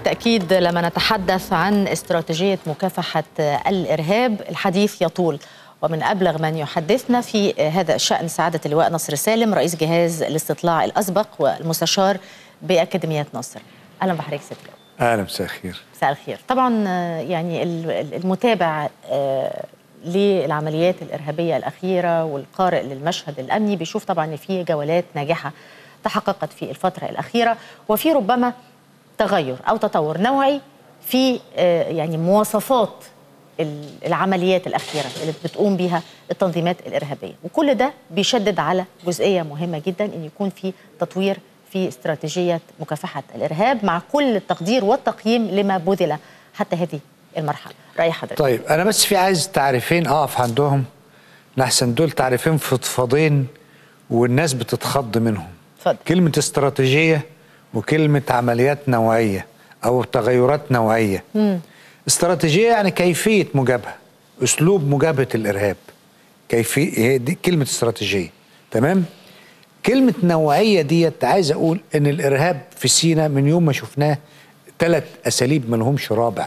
بالتأكيد لما نتحدث عن استراتيجية مكافحة الإرهاب الحديث يطول ومن أبلغ من يحدثنا في هذا الشأن سعادة اللواء نصر سالم رئيس جهاز الاستطلاع الأسبق والمستشار بأكاديمية نصر أهلا بحضرتك ست اهلا مساء الخير مساء الخير طبعا يعني المتابع للعمليات الإرهابية الأخيرة والقارئ للمشهد الأمني بيشوف طبعا ان في جولات ناجحة تحققت في الفترة الأخيرة وفي ربما تغير أو تطور نوعي في يعني مواصفات العمليات الأخيرة اللي بتقوم بها التنظيمات الإرهابية وكل ده بيشدد على جزئية مهمة جدا أن يكون في تطوير في استراتيجية مكافحة الإرهاب مع كل التقدير والتقييم لما بذل حتى هذه المرحلة رأي حضرتك طيب أنا بس في عايز تعريفين أقف عندهم لحسن دول تعريفين فضفاضين والناس بتتخض منهم اتفضل كلمة استراتيجية وكلمة عمليات نوعية أو تغيرات نوعية مم. استراتيجية يعني كيفية مجابهة أسلوب مجابهة الإرهاب كيفية هي دي كلمة استراتيجية تمام كلمة نوعية ديت عايز أقول إن الإرهاب في سينا من يوم ما شفناه ثلاث أساليب ما لهمش رابع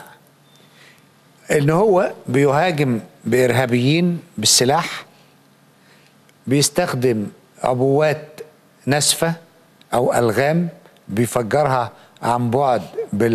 إن هو بيهاجم بإرهابيين بالسلاح بيستخدم عبوات ناسفة أو ألغام بيفجرها عن بعد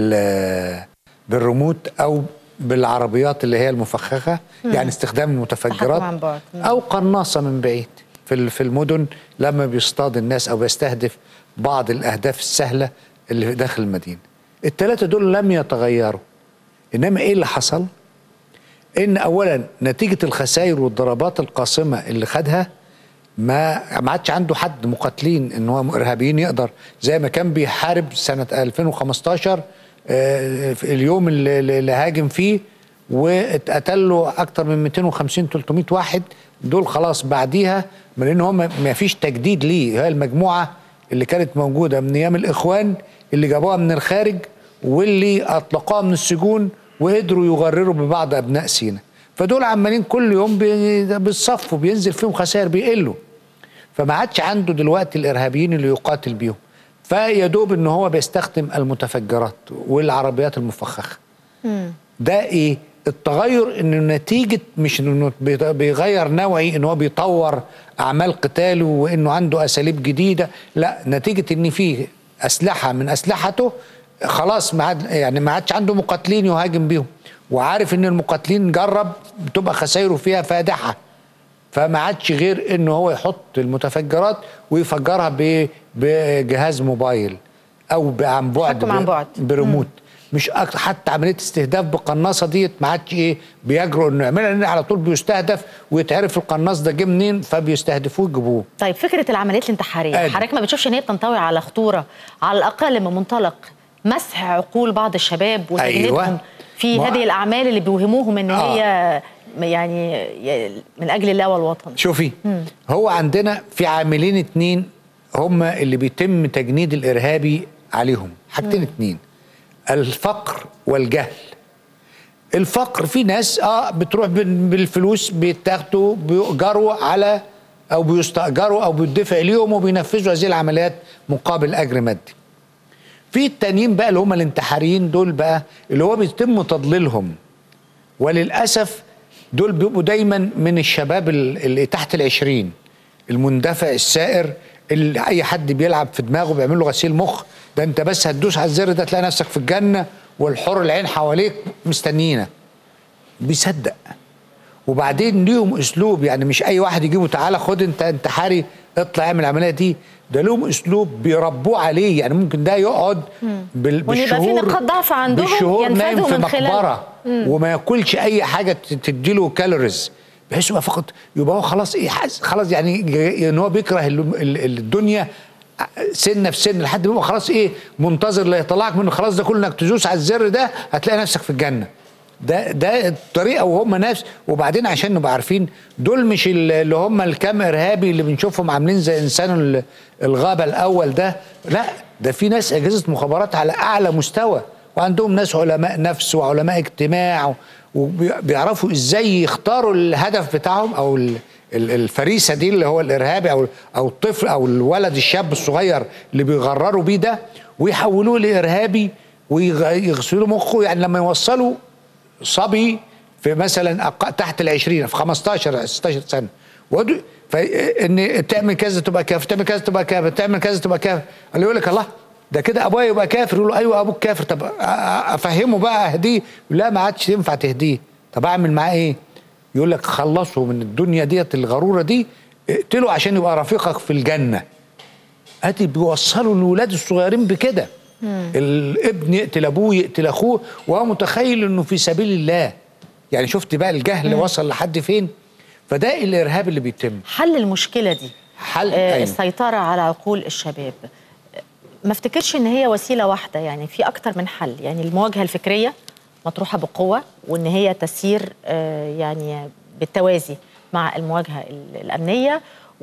بال بالريموت أو بالعربيات اللي هي المفخخة يعني استخدام المتفجرات تحكم عن بعد. مم. أو قناصة من بعيد في ال- في المدن لما بيصطاد الناس أو بيستهدف بعض الأهداف السهلة اللي داخل المدينة الثلاثة دول لم يتغيروا إنما إيه اللي حصل؟ ان اولا نتيجه الخسائر والضربات القاصمه اللي خدها ما ما عادش عنده حد مقاتلين ان هو ارهابيين يقدر زي ما كان بيحارب سنه 2015 آه، في اليوم اللي, اللي هاجم فيه واتقتل له اكتر من 250 300 واحد دول خلاص بعديها من ان هم ما فيش تجديد ليه هي المجموعه اللي كانت موجوده من ايام الاخوان اللي جابوها من الخارج واللي اطلقوها من السجون وقدروا يغرروا ببعض ابناء سينا فدول عمالين كل يوم بي- بيتصفوا بينزل فيهم خسائر بيقلوا فما عادش عنده دلوقتي الارهابيين اللي يقاتل بيهم فيا دوب ان هو بيستخدم المتفجرات والعربيات المفخخه ده ايه التغير انه نتيجه مش انه بيط- بيغير نوعي ان هو بيطور اعمال قتاله وانه عنده اساليب جديده لا نتيجه ان في اسلحه من اسلحته خلاص ما عاد يعني ما عادش عنده مقاتلين يهاجم بيهم وعارف ان المقاتلين جرب بتبقى خسائره فيها فادحه فما عادش غير انه هو يحط المتفجرات ويفجرها ب- بجهاز موبايل او ب- عن بعد تحكم عن ب- بعد. بريموت مش أكتر حتى عمليه استهداف بالقناصه ديت ما عادش ايه بيجرؤوا انه يعملها لان على طول بيستهدف ويتعرف القناص ده جه منين فبيستهدفوه يجيبوه طيب فكرة العمليات الانتحارية آدي. حضرتك ما بتشوفش ان هي بتنطوي على خطورة على الأقل من منطلق مسح عقول بعض الشباب وتجنيدهم أيوة. في ما- هذه الأعمال اللي بيوهموهم ان آه. هي يعني ي- من أجل الله والوطن شوفي هو عندنا في عاملين اتنين هم اللي بيتم تجنيد الارهابي عليهم حاجتين اتنين الفقر والجهل الفقر في ناس اه بتروح بال- بالفلوس بيتاخدوا بيؤجروا على او بيستاجروا او بيدفع ليهم وبينفذوا هذه العمليات مقابل اجر مادي في التانيين بقى اللي هم الانتحاريين دول بقى اللي هو بيتم تضليلهم وللأسف دول بيبقوا دايما من الشباب ال- اللي تحت العشرين المندفع السائر اللي أي حد بيلعب في دماغه بيعمل له غسيل مخ ده أنت بس هتدوس على الزر ده تلاقي نفسك في الجنة والحور العين حواليك مستنيينك بيصدق وبعدين ليهم اسلوب يعني مش اي واحد يجيبه تعالى خد انت انتحاري اطلع اعمل العمليه دي ده لهم اسلوب بيربوه عليه يعني ممكن ده يقعد بال وإن يبقى في بالشهور نقاط ضعف عندهم بالشهور نايم ينفذوا في من خلال- مقبره وما ياكلش اي حاجه ت- تديله كالوريز بحيث يبقى فقط يبقى هو خلاص ايه حاس- خلاص يعني ج- ان هو بيكره ال- ال- الدنيا سنه في سن لحد ما يبقى خلاص ايه منتظر لا يطلعك منه خلاص ده كل انك تدوس على الزر ده هتلاقي نفسك في الجنه ده ده الطريقه وهم ناس وبعدين عشان نبقى عارفين دول مش ال- اللي هم الكام ارهابي اللي بنشوفهم عاملين زي انسان ال- الغابه الاول ده لا ده في ناس اجهزه مخابرات على اعلى مستوى وعندهم ناس علماء نفس وعلماء اجتماع وبيعرفوا ازاي يختاروا الهدف بتاعهم او ال- ال- الفريسه دي اللي هو الارهابي او او الطفل او الولد الشاب الصغير اللي بيغرروا بيه ده ويحولوه لارهابي ويغسلوا مخه يعني لما يوصلوا صبي في مثلا أق- تحت ال 20 في 15 16 سنه ودو فان تعمل كذا تبقى كافر تعمل كذا تبقى كافر تعمل كذا تبقى كافر اللي يقول لك الله ده كده ابويا يبقى كافر يقول له ايوه ابوك كافر طب أ- أ- افهمه بقى اهديه لا ما عادش ينفع تهديه طب اعمل معاه ايه يقول لك خلصه من الدنيا ديت الغروره دي اقتله عشان يبقى رفيقك في الجنه ادي بيوصلوا الولاد الصغيرين بكده الابن يقتل ابوه يقتل اخوه وهو متخيل انه في سبيل الله يعني شفت بقى الجهل وصل لحد فين فده الارهاب اللي بيتم حل المشكله دي حل آه، أيوة. السيطره على عقول الشباب ما افتكرش ان هي وسيله واحده يعني في اكتر من حل يعني المواجهه الفكريه مطروحه بقوه وان هي تسير آه، يعني بالتوازي مع المواجهه ال- الامنيه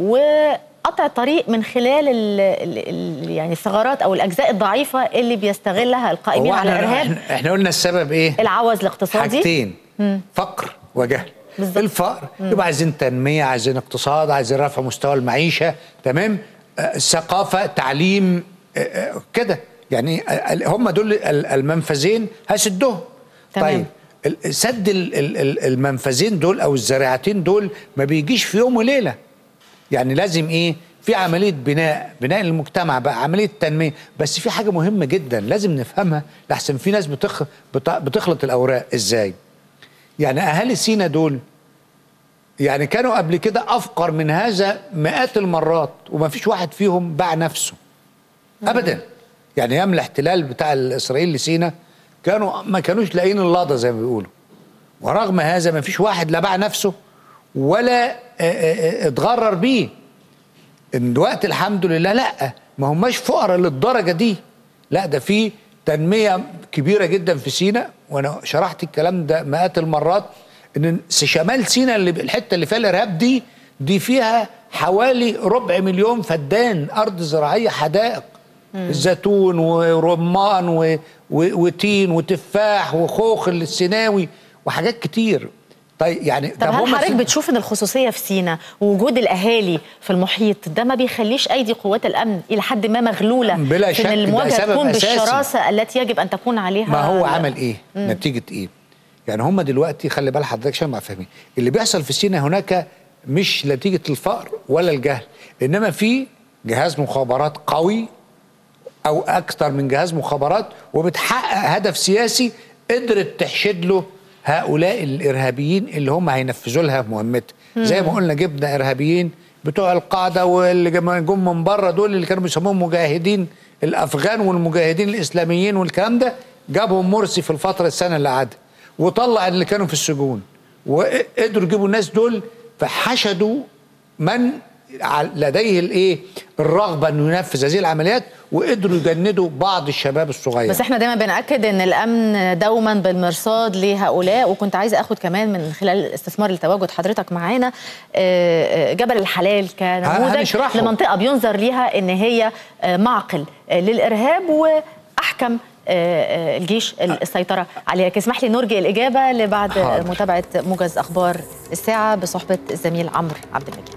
وقطع الطريق من خلال ال ال ال يعني الثغرات او الاجزاء الضعيفه اللي بيستغلها القائمين هو على احنا, الارهاب احنا, احنا قلنا السبب ايه العوز الاقتصادي حاجتين فقر وجهل بالظبط. الفقر يبقى عايزين تنميه عايزين اقتصاد عايزين رفع مستوى المعيشه تمام آه، ثقافه تعليم آه، آه، كده يعني آه، هم دول ال- المنفذين هسدهم تمام. طيب ال- سد ال- ال- ال- المنفذين دول او الزراعتين دول ما بيجيش في يوم وليله يعني لازم ايه في عمليه بناء بناء المجتمع بقى عمليه تنميه بس في حاجه مهمه جدا لازم نفهمها لحسن في ناس بتخ... بت... بتخلط الاوراق ازاي يعني اهالي سينا دول يعني كانوا قبل كده افقر من هذا مئات المرات وما فيش واحد فيهم باع نفسه ابدا يعني ايام الاحتلال بتاع الاسرائيل لسينا كانوا ما كانوش لاقيين اللقطه زي ما بيقولوا ورغم هذا ما فيش واحد لا باع نفسه ولا آه، آه، آه، اتغرر بيه ان دلوقتي الحمد لله لا ما هماش فقراء للدرجه دي لا ده في تنميه كبيره جدا في سينا وانا شرحت الكلام ده مئات المرات ان شمال سينا اللي الحته اللي فيها الارهاب دي دي فيها حوالي ربع مليون فدان ارض زراعيه حدائق زيتون ورمان و... و... وتين وتفاح وخوخ السيناوي وحاجات كتير طيب يعني طب هل هم حضرتك سينا- بتشوف ان الخصوصيه في سينا ووجود الاهالي في المحيط ده ما بيخليش ايدي قوات الامن الى حد ما مغلوله بلا في شك، ان ده المواجهه سبب تكون أساسي. بالشراسه التي يجب ان تكون عليها ما هو عمل ايه نتيجه ايه يعني هم دلوقتي خلي بال حضرتك عشان ما فاهمين اللي بيحصل في سينا هناك مش نتيجه الفقر ولا الجهل انما في جهاز مخابرات قوي او اكثر من جهاز مخابرات وبتحقق هدف سياسي قدرت تحشد له هؤلاء الارهابيين اللي هم هينفذوا لها مهمتها زي ما قلنا جبنا ارهابيين بتوع القاعده واللي جم جم من بره دول اللي كانوا بيسموهم مجاهدين الافغان والمجاهدين الاسلاميين والكلام ده جابهم مرسي في الفتره السنه اللي عدت وطلع اللي كانوا في السجون وقدروا يجيبوا الناس دول فحشدوا من ع- لديه الايه الرغبه انه ينفذ هذه العمليات وقدروا يجندوا بعض الشباب الصغير بس احنا دايما بناكد ان الامن دوما بالمرصاد لهؤلاء وكنت عايزه اخد كمان من خلال الاستثمار لتواجد حضرتك معانا آه، آه، جبل الحلال كنموذج هنشرحه. لمنطقه بينظر ليها ان هي آه، معقل آه، للارهاب واحكم آه، آه، الجيش السيطره عليها اسمح لي نرجئ الاجابه لبعد حاضر. متابعه موجز اخبار الساعه بصحبه الزميل عمرو عبد المجيد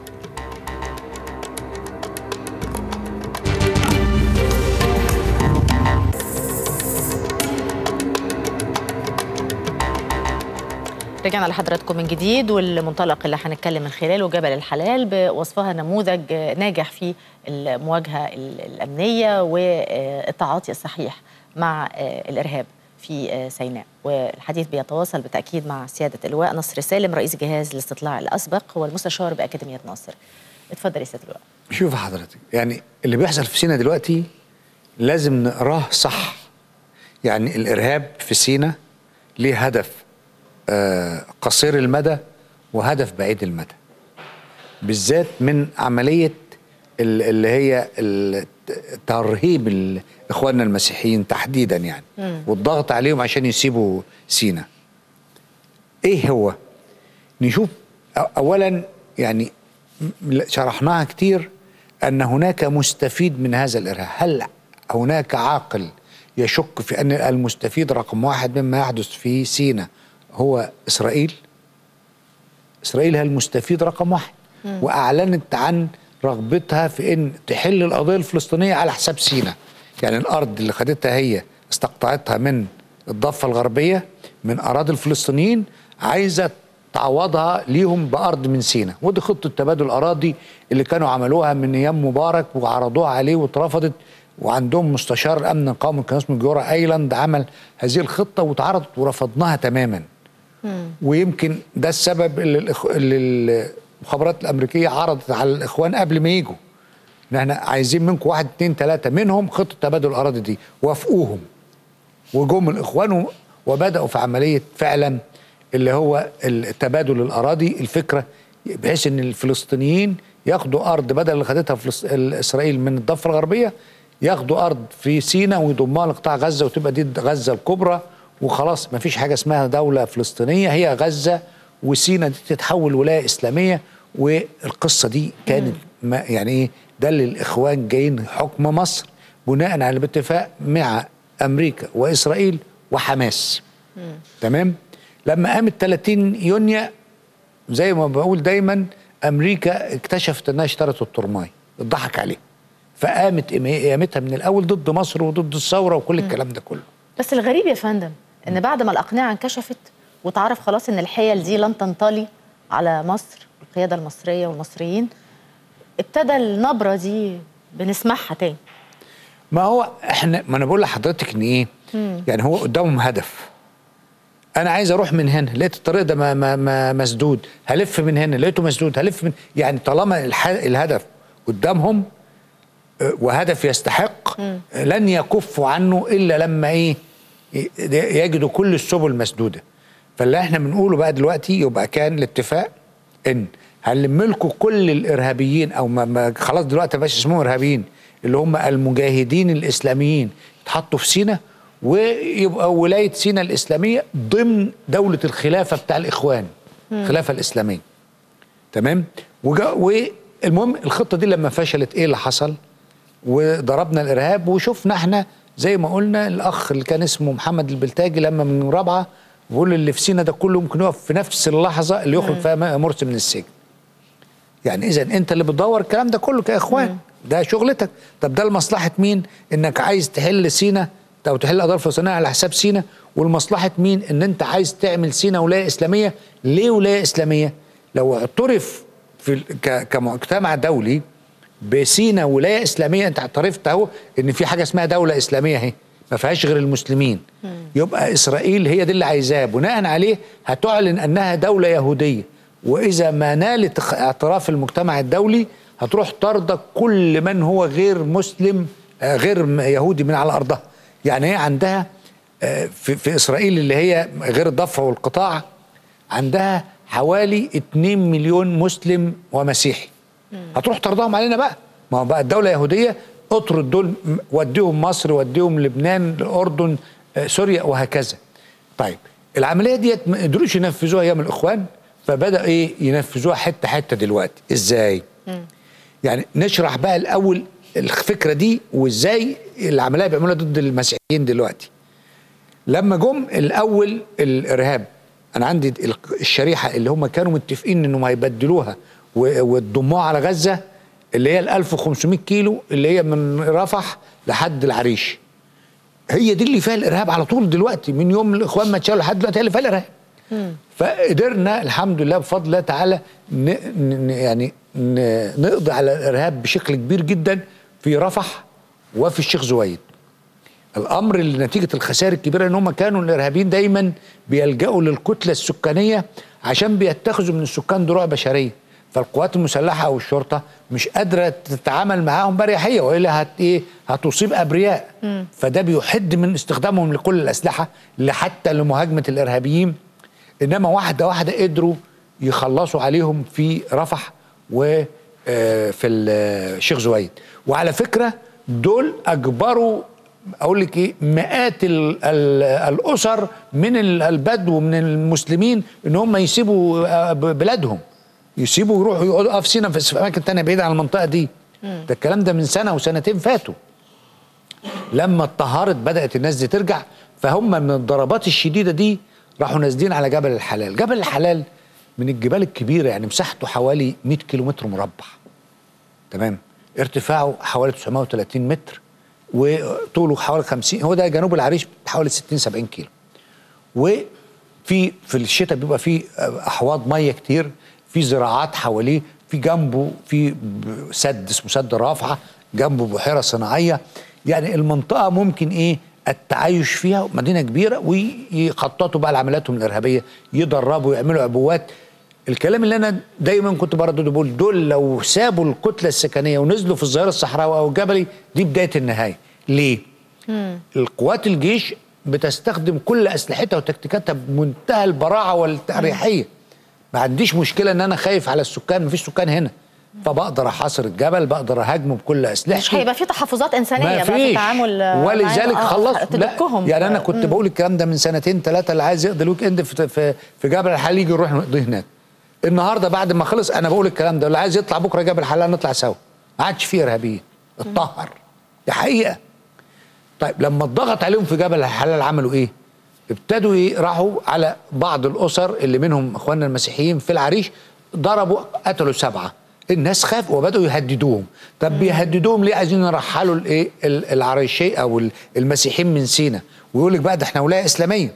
رجعنا لحضراتكم من جديد والمنطلق اللي هنتكلم من خلاله جبل الحلال بوصفها نموذج ناجح في المواجهه ال- الامنيه والتعاطي الصحيح مع الارهاب في سيناء والحديث بيتواصل بالتاكيد مع سياده اللواء نصر سالم رئيس جهاز الاستطلاع الاسبق والمستشار باكاديميه ناصر اتفضل يا سياده اللواء شوف حضرتك يعني اللي بيحصل في سينا دلوقتي لازم نقراه صح يعني الارهاب في سينا ليه هدف آه قصير المدى وهدف بعيد المدى بالذات من عمليه ال- اللي هي ال- ترهيب ال- اخواننا المسيحيين تحديدا يعني والضغط عليهم عشان يسيبوا سينا ايه هو نشوف أ- اولا يعني م- شرحناها كتير ان هناك مستفيد من هذا الارهاب هل هناك عاقل يشك في ان المستفيد رقم واحد مما يحدث في سينا هو اسرائيل اسرائيل هي المستفيد رقم واحد واعلنت عن رغبتها في ان تحل القضيه الفلسطينيه على حساب سينا يعني الارض اللي خدتها هي استقطعتها من الضفه الغربيه من اراضي الفلسطينيين عايزه تعوضها ليهم بارض من سينا ودي خطه تبادل الاراضي اللي كانوا عملوها من ايام مبارك وعرضوها عليه واترفضت وعندهم مستشار الامن القومي كان اسمه جورا ايلاند عمل هذه الخطه واتعرضت ورفضناها تماما ويمكن ده السبب اللي, الإخ... اللي المخابرات الامريكيه عرضت على الاخوان قبل ما يجوا ان احنا عايزين منكم واحد اتنين تلاته منهم خطه تبادل الاراضي دي وافقوهم وجم الاخوان وبداوا في عمليه فعلا اللي هو تبادل الاراضي الفكره بحيث ان الفلسطينيين ياخدوا ارض بدل اللي خدتها فلس... اسرائيل من الضفه الغربيه ياخدوا ارض في سيناء ويضموها لقطاع غزه وتبقى دي غزه الكبرى وخلاص ما فيش حاجه اسمها دوله فلسطينيه هي غزه وسيناء دي تتحول ولايه اسلاميه والقصه دي كانت ما يعني ايه ده اللي الاخوان جايين حكم مصر بناء على الاتفاق مع امريكا واسرائيل وحماس تمام لما قامت 30 يونيو زي ما بقول دايما امريكا اكتشفت انها اشترت الطرماي اتضحك عليه فقامت قيامتها من الاول ضد مصر وضد الثوره وكل الكلام ده كله بس الغريب يا فندم ان بعد ما الاقنعه انكشفت وتعرف خلاص ان الحيل دي لن تنطلي على مصر القياده المصريه والمصريين ابتدى النبره دي بنسمعها تاني ما هو احنا ما انا بقول لحضرتك ان ايه يعني هو قدامهم هدف انا عايز اروح من هنا لقيت الطريق ده ما ما ما مسدود هلف من هنا لقيته مسدود هلف من يعني طالما الح... الهدف قدامهم وهدف يستحق لن يكفوا عنه الا لما ايه يجدوا كل السبل مسدوده فاللي احنا بنقوله بقى دلوقتي يبقى كان الاتفاق ان هنلم لكم كل الارهابيين او ما ما خلاص دلوقتي ما بقاش اسمهم ارهابيين اللي هم المجاهدين الاسلاميين يتحطوا في سينا ويبقى ولايه سينا الاسلاميه ضمن دوله الخلافه بتاع الاخوان الخلافه الاسلاميه تمام والمهم الخطه دي لما فشلت ايه اللي حصل وضربنا الارهاب وشفنا احنا زي ما قلنا الاخ اللي كان اسمه محمد البلتاجي لما من رابعه بيقول اللي في سينا ده كله ممكن يقف في نفس اللحظه اللي يخرج فيها مرسي من السجن يعني اذا انت اللي بتدور الكلام ده كله كاخوان مم. ده شغلتك طب ده لمصلحه مين انك عايز تحل سينا او تحل القضيه الفلسطينيه على حساب سينا ولمصلحه مين ان انت عايز تعمل سينا ولايه اسلاميه ليه ولايه اسلاميه لو اعترف في كمجتمع دولي بسينا ولايه اسلاميه انت اعترفت اهو ان في حاجه اسمها دوله اسلاميه اهي ما فيهاش غير المسلمين مم. يبقى اسرائيل هي دي اللي عايزاه بناء عليه هتعلن انها دوله يهوديه واذا ما نالت اعتراف المجتمع الدولي هتروح ترضى كل من هو غير مسلم غير يهودي من على ارضها يعني هي عندها في, في اسرائيل اللي هي غير الضفه والقطاع عندها حوالي 2 مليون مسلم ومسيحي هتروح ترضاهم علينا بقى ما هو بقى الدوله يهوديه اطرد دول وديهم مصر وديهم لبنان الاردن سوريا وهكذا طيب العمليه ديت ما قدروش ينفذوها ايام الاخوان فبدا ايه ينفذوها حته حته دلوقتي ازاي مم. يعني نشرح بقى الاول الفكره دي وازاي العمليه بيعملوها ضد المسيحيين دلوقتي لما جم الاول الارهاب انا عندي الشريحه اللي هم كانوا متفقين انهم هيبدلوها وتضموها على غزه اللي هي ال 1500 كيلو اللي هي من رفح لحد العريش هي دي اللي فيها الارهاب على طول دلوقتي من يوم الاخوان ما اتشالوا لحد دلوقتي هي اللي فيها الارهاب فقدرنا الحمد لله بفضل الله تعالى ن ن يعني ن نقضي على الارهاب بشكل كبير جدا في رفح وفي الشيخ زويد الامر اللي نتيجه الخسائر الكبيره ان هم كانوا الارهابيين دايما بيلجأوا للكتله السكانيه عشان بيتخذوا من السكان دروع بشريه فالقوات المسلحه او الشرطه مش قادره تتعامل معاهم باريحيه والا هت ايه هتصيب ابرياء م. فده بيحد من استخدامهم لكل الاسلحه حتى لمهاجمه الارهابيين انما واحده واحده قدروا يخلصوا عليهم في رفح وفي الشيخ زويد وعلى فكره دول اجبروا اقول لك ايه مئات ال ال الاسر من البدو ومن المسلمين ان هم يسيبوا بلادهم يسيبوا يروحوا يقعدوا في سينا في اماكن تانية بعيده عن المنطقه دي ده الكلام ده من سنه وسنتين فاتوا لما اتطهرت بدات الناس دي ترجع فهم من الضربات الشديده دي راحوا نازلين على جبل الحلال جبل الحلال من الجبال الكبيره يعني مساحته حوالي 100 كيلو متر مربع تمام ارتفاعه حوالي 930 متر وطوله حوالي 50 هو ده جنوب العريش حوالي 60 70 كيلو وفي في الشتاء بيبقى فيه احواض ميه كتير في زراعات حواليه في جنبه في ب- سد اسمه سد رافعه جنبه بحيره صناعيه يعني المنطقه ممكن ايه التعايش فيها مدينه كبيره ويخططوا بقى لعملياتهم الارهابيه يدربوا يعملوا عبوات الكلام اللي انا دايما كنت بردده بقول دول لو سابوا الكتله السكنيه ونزلوا في الظهير الصحراوي او الجبلي دي بدايه النهايه ليه؟ القوات الجيش بتستخدم كل اسلحتها وتكتيكاتها بمنتهى البراعه والاريحيه ما عنديش مشكله ان انا خايف على السكان مفيش سكان هنا فبقدر احاصر الجبل بقدر اهاجمه بكل اسلحتي مش هيبقى في تحفظات انسانيه ما بقى في فيش التعامل آه، ولذلك معاهم. آه، خلص لا تدكهم يعني انا كنت بقول الكلام ده من سنتين ثلاثه اللي عايز يقضي الويك اند في في, في جبل الحلال يجي نروح نقضيه هناك النهارده بعد ما خلص انا بقول الكلام ده اللي عايز يطلع بكره جبل الحلال نطلع سوا ما عادش فيه ارهابيين اتطهر دي حقيقه طيب لما اتضغط عليهم في جبل الحلال عملوا ايه؟ ابتدوا ايه راحوا على بعض الاسر اللي منهم اخواننا المسيحيين في العريش ضربوا قتلوا سبعه الناس خافوا وبداوا يهددوهم طب بيهددوهم ليه عايزين يرحلوا الايه ال- العريشيه او ال- المسيحيين من سينا ويقول لك بقى ده احنا ولايه اسلاميه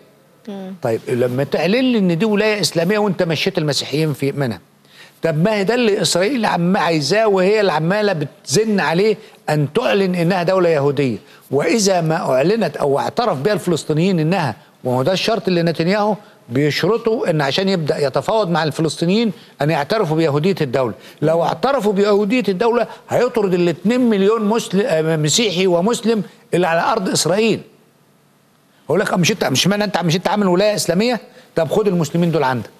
طيب لما تعلن لي ان دي ولايه اسلاميه وانت مشيت المسيحيين في منها طب ما هي ده اللي اسرائيل عم عايزاه وهي اللي عماله بتزن عليه ان تعلن انها دوله يهوديه واذا ما اعلنت او اعترف بها الفلسطينيين انها وهو ده الشرط اللي نتنياهو بيشرطوا ان عشان يبدا يتفاوض مع الفلسطينيين ان يعترفوا بيهوديه الدوله لو اعترفوا بيهوديه الدوله هيطرد ال 2 مليون مسلم آه، مسيحي ومسلم اللي على ارض اسرائيل اقول لك آه، مش انت مش معنى انت مش انت عامل ولايه اسلاميه طب خد المسلمين دول عندك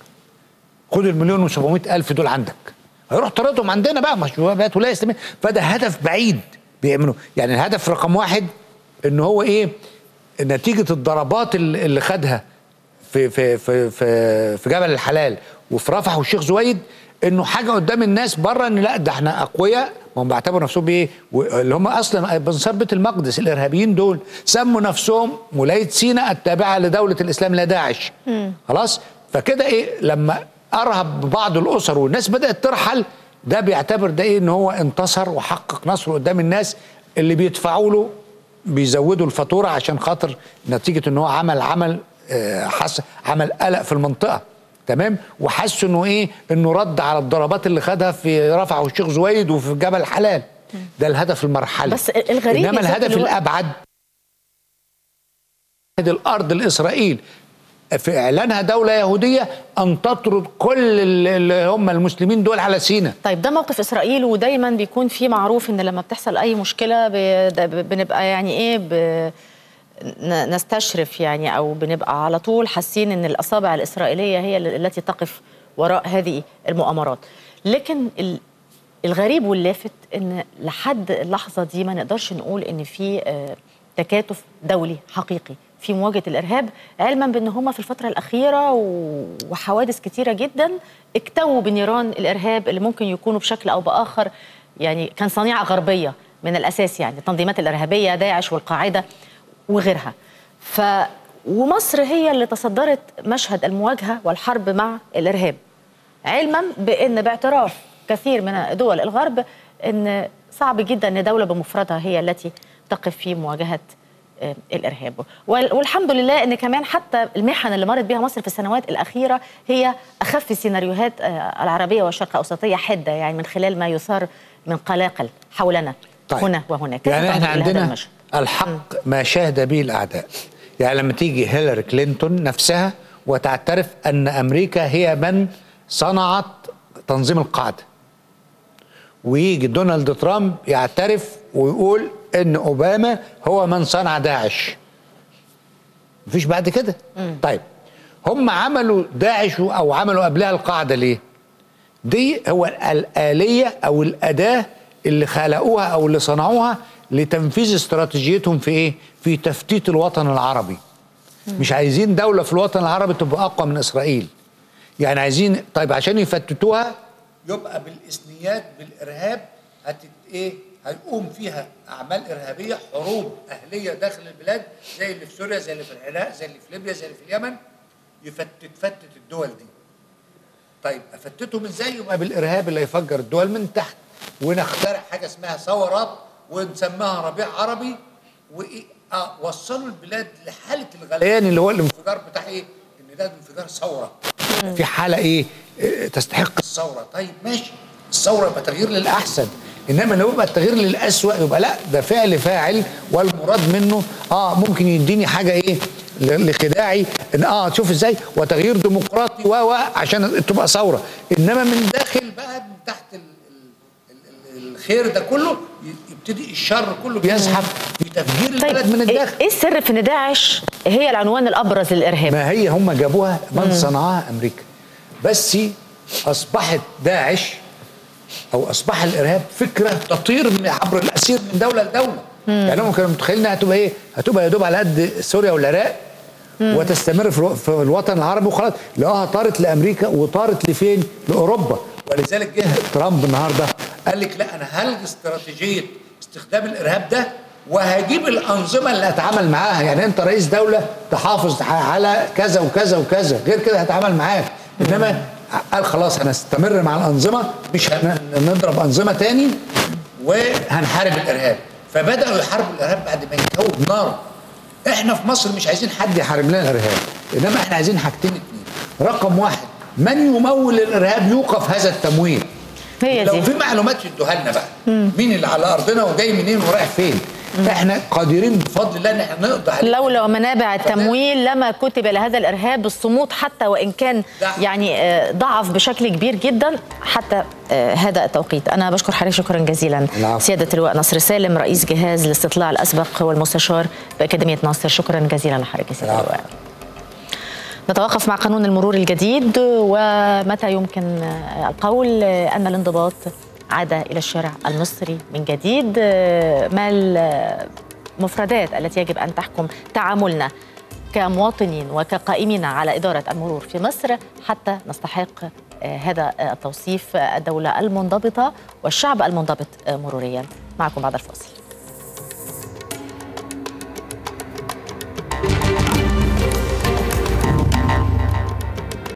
خد المليون و700 الف دول عندك هيروح طردهم عندنا بقى مش بقت ولايه اسلاميه فده هدف بعيد بيعملوا يعني الهدف رقم واحد ان هو ايه نتيجه الضربات اللي اللي خدها في في في في, في جبل الحلال وفي رفح والشيخ زويد انه حاجه قدام الناس بره ان لا ده احنا اقوياء ما هم بيعتبروا نفسهم بايه و- اللي هم اصلا بنصار بيت المقدس الارهابيين دول سموا نفسهم ولايه سيناء التابعه لدوله الاسلام لا داعش خلاص فكده ايه لما ارهب بعض الاسر والناس بدات ترحل ده بيعتبر ده ايه ان هو انتصر وحقق نصره قدام الناس اللي بيدفعوا له بيزودوا الفاتوره عشان خاطر نتيجه ان هو عمل عمل آه، حس عمل قلق في المنطقه تمام وحسوا انه ايه انه رد على الضربات اللي خدها في رفح والشيخ زويد وفي جبل حلال ده الهدف المرحلي بس الغريب انما يا سيادة الهدف اللواء- الابعد الارض لاسرائيل في اعلانها دوله يهوديه ان تطرد كل ال- اللي هم المسلمين دول على سينا طيب ده موقف اسرائيل ودايما بيكون في معروف ان لما بتحصل اي مشكله ب- ده ب- بنبقى يعني ايه ب- ن- نستشرف يعني او بنبقى على طول حاسين ان الاصابع الاسرائيليه هي ال- التي تقف وراء هذه المؤامرات لكن ال- الغريب واللافت ان لحد اللحظه دي ما نقدرش نقول ان في آه، تكاتف دولي حقيقي في مواجهه الارهاب علما بان هم في الفتره الاخيره و- وحوادث كتيره جدا اكتووا بنيران الارهاب اللي ممكن يكونوا بشكل او باخر يعني كان صنيعه غربيه من الاساس يعني التنظيمات الارهابيه داعش والقاعده وغيرها ف ومصر هي اللي تصدرت مشهد المواجهه والحرب مع الارهاب علما بان باعتراف كثير من دول الغرب ان صعب جدا ان دوله بمفردها هي التي تقف في مواجهه آه، الارهاب وال- والحمد لله ان كمان حتى المحن اللي مرت بها مصر في السنوات الاخيره هي اخف سيناريوهات آه، العربيه والشرق الاوسطيه حده يعني من خلال ما يثار من قلاقل حولنا طيب. هنا وهناك يعني كيف احنا تنظر إلى هذا عندنا المشهد؟ الحق ما شاهد به الاعداء يعني لما تيجي هيلاري كلينتون نفسها وتعترف ان امريكا هي من صنعت تنظيم القاعده ويجي دونالد ترامب يعترف ويقول ان اوباما هو من صنع داعش مفيش بعد كده طيب هم عملوا داعش او عملوا قبلها القاعده ليه دي هو الآلية أو الأداة اللي خلقوها أو اللي صنعوها لتنفيذ استراتيجيتهم في إيه؟ في تفتيت الوطن العربي. مش عايزين دولة في الوطن العربي تبقى أقوى من إسرائيل. يعني عايزين طيب عشان يفتتوها يبقى بالإثنيات بالإرهاب هت إيه؟ هيقوم فيها أعمال إرهابية حروب أهلية داخل البلاد زي اللي في سوريا زي اللي في العراق زي اللي في ليبيا زي اللي في اليمن يفتت تفتت الدول دي. طيب افتتهم ازاي يبقى بالارهاب اللي يفجر الدول من تحت ونخترع حاجه اسمها ثورات ونسميها ربيع عربي وايه اه وصلوا البلاد لحاله الغليان اللي هو الانفجار بتاع ايه؟ ان ده انفجار ثوره في حاله ايه؟ آه، تستحق الثوره طيب ماشي الثوره يبقى تغيير للاحسن انما لو يبقى التغيير للاسوء يبقى لا ده فعل فاعل والمراد منه اه ممكن يديني حاجه ايه ل- لخداعي ان اه تشوف ازاي وتغيير ديمقراطي و و عشان تبقى ثوره انما من داخل بقى من تحت ال ال ال الخير ده كله ي- يبتدي الشر كله بيزحف في تفجير البلد من طيب ايه الداخل إيه السر في ان داعش هي العنوان الابرز للارهاب ما هي هم جابوها من صنعها امريكا بس اصبحت داعش او اصبح الارهاب فكره تطير من عبر الاسير من دوله لدوله يعني هم كانوا متخيلين انها هتبقى ايه؟ هتبقى يا دوب على قد سوريا والعراق وتستمر في, الو- في الوطن العربي وخلاص لقاها طارت لامريكا وطارت لفين؟ لاوروبا ولذلك جه ترامب النهارده قال لك لا انا هلغي استراتيجيه استخدام الارهاب ده وهجيب الانظمه اللي اتعامل معاها يعني انت رئيس دوله تحافظ على كذا وكذا وكذا غير كده هتعامل معاك انما قال خلاص هنستمر مع الانظمه مش هنضرب انظمه تاني وهنحارب الارهاب فبداوا يحاربوا الارهاب بعد ما ينتهوا بنار احنا في مصر مش عايزين حد يحارب لنا الارهاب انما احنا عايزين حاجتين اتنين رقم واحد من يمول الارهاب يوقف هذا التمويل هي لو دي في معلومات يدوها لنا بقى مين اللي على ارضنا وجاي منين ورايح فين احنا قادرين بفضل الله ان احنا نقضي عليه لولا منابع التمويل لما كتب لهذا الارهاب بالصمود حتى وان كان ضعف. يعني آه، ضعف بشكل كبير جدا حتى آه، هذا التوقيت انا بشكر حضرتك شكرا جزيلا العفو. سياده اللواء نصر سالم رئيس جهاز الاستطلاع الاسبق والمستشار باكاديميه ناصر شكرا جزيلا لحضرتك يا سياده العفو. اللواء نتوقف مع قانون المرور الجديد ومتى يمكن آه، القول آه، ان الانضباط عاد الى الشارع المصري من جديد آه، ما المفردات التي يجب ان تحكم تعاملنا كمواطنين وكقائمين على اداره المرور في مصر حتى نستحق آه، هذا آه، التوصيف آه، الدوله المنضبطه والشعب المنضبط آه، مروريا معكم بعد الفاصل